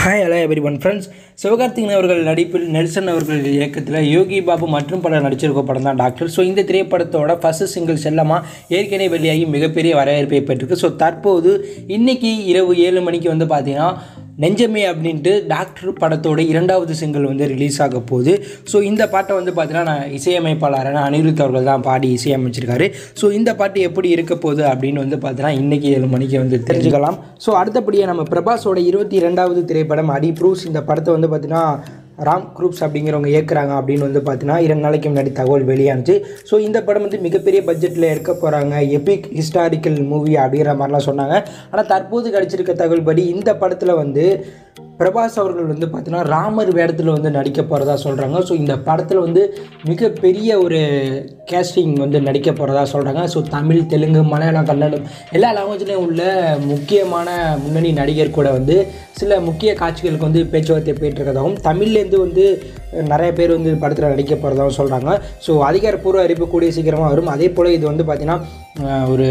hi hello everyone friends Sivakarthikeyan அவர்கள் நடிப்பில் Nelson அவர்கள் இயக்கத்தில் யோகி பாபு மற்றும் பலர் நடிச்சிருக்க படம் தான் டாக்டர் ஸோ இந்த திரைப்படத்தோட ஃபஸ்ட்டு சிங்கிள் செல்லமாக ஏற்கனவே வெளியாகி மிகப்பெரிய வரவேற்பை பெற்றிருக்கு ஸோ தற்போது இன்னைக்கு இரவு ஏழு மணிக்கு வந்து பார்த்தீங்கன்னா நெஞ்சமே அப்படின்ட்டு டாக்டர் படத்தோட இரண்டாவது சிங்கிள் வந்து ரிலீஸ் ஆக போகுது ஸோ இந்த பாட்டை வந்து பார்த்தீங்கன்னா நான் இசையமைப்பாளரான அனிருத் அவர்கள் தான் பாடி இசையமைச்சிருக்காரு ஸோ இந்த பாட்டு எப்படி இருக்க போகுது அப்படின்னு வந்து பார்த்தீங்கன்னா இன்றைக்கி ஏழு மணிக்கு வந்து தெரிஞ்சுக்கலாம் ஸோ அடுத்தபடியாக நம்ம பிரபாஸோட இருபத்தி ரெண்டாவது திரைப்படம் அடி ப்ரூஸ் இந்த படத்தை வந்து பார்த்தீங்கன்னா ராம் குரூப்ஸ் அப்படிங்கிறவங்க இயக்குறாங்க அப்படின்னு வந்து பார்த்தீங்கன்னா இரண்டு நாளைக்கு முன்னாடி தகவல் வெளியானுச்சு ஸோ இந்த படம் வந்து மிகப்பெரிய பட்ஜெட்டில் எடுக்க போகிறாங்க எபிக் ஹிஸ்டாரிக்கல் மூவி அப்படிங்கிற மாதிரிலாம் சொன்னாங்க ஆனால் தற்போது கிடச்சிருக்க தகவல் படி இந்த படத்தில் வந்து பிரபாஸ் அவர்கள் வந்து பார்த்தீங்கன்னா ராமர் வேடத்தில் வந்து நடிக்க போகிறதா சொல்கிறாங்க ஸோ இந்த படத்தில் வந்து மிகப்பெரிய ஒரு கேஸ்டிங் வந்து நடிக்க போகிறதா சொல்கிறாங்க ஸோ தமிழ் தெலுங்கு மலையாளம் கன்னடம் எல்லா லாங்குவேஜ்லேயும் உள்ள முக்கியமான முன்னணி நடிகர் கூட வந்து சில முக்கிய காட்சிகளுக்கு வந்து பேச்சுவார்த்தை போயிட்டுருக்கதாகவும் தமிழ்லேருந்து வந்து நிறைய பேர் வந்து படத்தில் நடிக்க போகிறதாகவும் சொல்கிறாங்க ஸோ அதிகாரப்பூர்வ அறிவிப்பு கூடிய சீக்கிரமாக வரும் அதே போல் இது வந்து பார்த்திங்கன்னா அஹ், ஒரு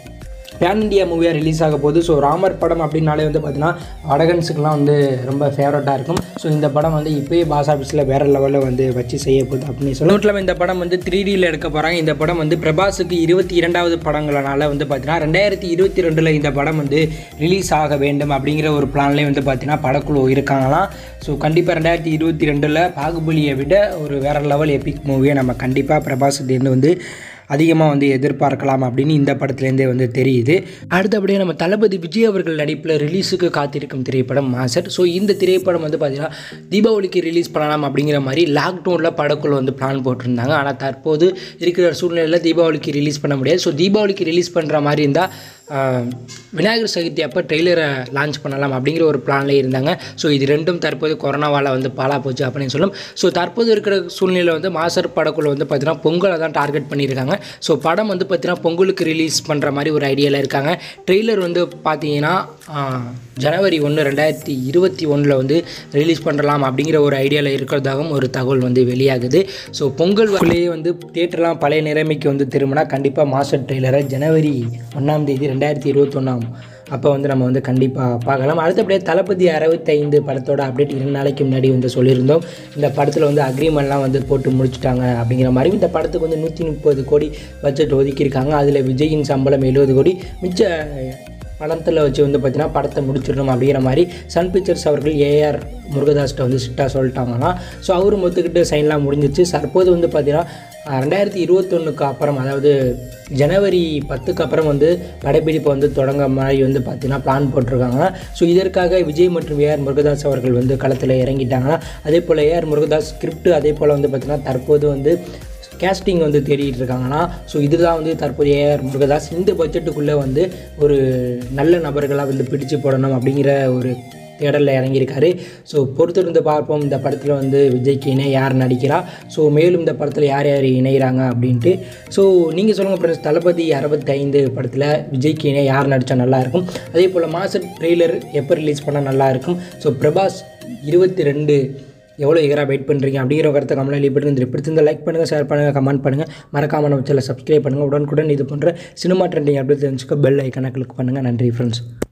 பேன் இண்டியா மூவியாக ரிலீஸ் ஆக போகுது ஸோ ராமர் படம் அப்படின்னாலே வந்து பார்த்தீங்கன்னா வடகன்ஸுக்கெலாம் வந்து ரொம்ப ஃபேவரட்டாக இருக்கும் ஸோ இந்த படம் வந்து இப்போயே பாஸ் ஆஃபீஸில் வேறு லெவலில் வந்து வச்சு செய்ய போகுது அப்படின்னு சொல்லி நோட்டில் இந்த படம் வந்து த்ரீ டியில் எடுக்க போகிறாங்க இந்த படம் வந்து பிரபாஸுக்கு இருபத்தி இரண்டாவது படங்களனால வந்து பார்த்தீங்கன்னா ரெண்டாயிரத்தி இருபத்தி ரெண்டில் இந்த படம் வந்து ரிலீஸ் ஆக வேண்டும் அப்படிங்கிற ஒரு பிளான்லேயே வந்து பார்த்தீங்கன்னா படக்குழு இருக்காங்களாம் ஸோ கண்டிப்பாக ரெண்டாயிரத்தி இருபத்தி ரெண்டில் பாகுபலியை விட ஒரு வேறு லெவல் எபிக் மூவியை நம்ம கண்டிப்பாக பிரபாஸ்கிட்டேருந்து வந்து அதிகமாக வந்து எதிர்பார்க்கலாம் அப்படின்னு இந்த படத்துலேருந்தே வந்து தெரியுது அடுத்தபடியாக நம்ம தளபதி விஜய் அவர்கள் நடிப்பில் ரிலீஸுக்கு காத்திருக்கும் திரைப்படம் மாசர் ஸோ இந்த திரைப்படம் வந்து பார்த்திங்கன்னா தீபாவளிக்கு ரிலீஸ் பண்ணலாம் அப்படிங்கிற மாதிரி லாக்டவுனில் படக்குழு வந்து பிளான் போட்டிருந்தாங்க ஆனால் தற்போது இருக்கிற சூழ்நிலையில் தீபாவளிக்கு ரிலீஸ் பண்ண முடியாது ஸோ தீபாவளிக்கு ரிலீஸ் பண்ணுற மாதிரி இருந்தால் ஆஹ், விநாயகர் சதுர்த்தி அப்போ ட்ரெய்லரை லான்ச் பண்ணலாம் அப்படிங்கிற ஒரு பிளான்லேயே இருந்தாங்க ஸோ இது ரெண்டும் தற்போது கொரோனாவால் வந்து பாலா போச்சு அப்படின்னு சொல்லும் ஸோ தற்போது இருக்கிற சூழ்நிலையில் வந்து மாசர் படக்குழு வந்து பார்த்தீங்கன்னா பொங்கலை தான் டார்கெட் பண்ணியிருக்காங்க ஸோ படம் வந்து பார்த்தீங்கன்னா பொங்கலுக்கு ரிலீஸ் பண்ணுற மாதிரி ஒரு ஐடியாவில் இருக்காங்க ட்ரெய்லர் வந்து பார்த்தீங்கன்னா ஆஹ், ஜனவரி ஒன்று ரெண்டாயிரத்தி இருபத்தி ஒன்றில் வந்து ரிலீஸ் பண்ணலாம் அப்படிங்கிற ஒரு ஐடியாவில் இருக்கிறதாகவும் ஒரு தகவல் வந்து வெளியாகுது ஸோ பொங்கல் குள்ளேயே வந்து தேட்டர்லாம் பழைய நிலைமைக்கு வந்து திரும்பினா கண்டிப்பாக மாஸ்டர் ட்ரெய்லரை ஜனவரி ஒன்றாம் தேதி ரெண்டாயிரத்தி இருபத்தொன்னாம் அப்போ வந்து நம்ம வந்து கண்டிப்பாக பார்க்கலாம் அடுத்தபடியே தளபதி அறுபத்தைந்து படத்தோட அப்டேட் இரண்டு நாளைக்கு முன்னாடி வந்து சொல்லியிருந்தோம் இந்த படத்தில் வந்து அக்ரிமெண்ட்லாம் வந்து போட்டு முடிச்சிட்டாங்க அப்படிங்கிற மாதிரி இந்த படத்துக்கு வந்து நூற்றி முப்பது கோடி பட்ஜெட் ஒதுக்கியிருக்காங்க அதில் விஜயின் சம்பளம் எழுபது கோடி மிச்ச பணத்தில் வச்சு வந்து பார்த்தீங்கன்னா படத்தை முடிச்சிடணும் அப்படிங்கிற மாதிரி சன் பிக்சர்ஸ் அவர்கள் ஏஆர் முருகதாஸ்கிட்ட வந்து ஸ்ட்ரிக்டாக சொல்லிட்டாங்கன்னா ஸோ அவரும் ஒத்துக்கிட்டு சைன்லாம் முடிஞ்சிச்சு தற்போது வந்து பார்த்தீங்கன்னா அஹ், ரெண்டாயிரத்தி இருபத்தொன்னுக்கு அப்புறம் அதாவது ஜனவரி பத்துக்கு அப்புறம் வந்து படப்பிடிப்பு வந்து தொடங்க மாதிரி வந்து பார்த்தீங்கன்னா பிளான் போட்டிருக்காங்க ஸோ இதற்காக விஜய் மற்றும் ஏஆர் முருகதாஸ் அவர்கள் வந்து களத்தில் இறங்கிட்டாங்கன்னா அதே போல் ஏஆர் முருகதாஸ் ஸ்கிரிப்ட் அதே போல் வந்து பார்த்தீங்கன்னா தற்போது வந்து கேஸ்டிங் வந்து தேடிட்டு இருக்காங்கன்னா ஸோ இதுதான் வந்து தற்போதைய ஏஆர் முருகதாஸ் இந்த பட்ஜெட்டுக்குள்ளே வந்து ஒரு நல்ல நபர்களாக வந்து பிடிச்சு போடணும் அப்படிங்கிற ஒரு தேடலில் இறங்கியிருக்காரு ஸோ பொறுத்திருந்து பார்ப்போம் இந்த படத்தில் வந்து விஜய்க்கு இணை யார் நடிக்கிறா ஸோ மேலும் இந்த படத்தில் யார் யார் இணைகிறாங்க அப்படின்ட்டு ஸோ நீங்கள் சொல்லுங்கள் ஃப்ரெண்ட்ஸ் தளபதி அறுபத்தைந்து படத்தில் விஜய்க்கு இணை யார் நடித்தா நல்லாயிருக்கும் அதே போல் மாச ட்ரெய்லர் எப்போ ரிலீஸ் பண்ணால் நல்லாயிருக்கும் ஸோ பிரபாஸ் இருபத்தி ரெண்டு எவ்வளோ எகராக வெயிட் பண்ணுறீங்க அப்படிங்கிற கருத்தை கமெண்ட்டில் லீவ் பண்ணுங்க பிடிச்சிருந்தா லைக் பண்ணுங்கள் ஷேர் பண்ணுங்கள் கமெண்ட் பண்ணுங்கள் மறக்காம நம்ம சேனலை சப்ஸ்கிரைப் பண்ணுங்கள் உடனுக்குடன் இது போன்ற சினிமா ட்ரெண்டிங் அப்படி தெரிஞ்சுக்க பெல் ஐக்கனை கிளிக் பண்ணுங்கள் நன்றி ஃப்ரெண்ட்ஸ்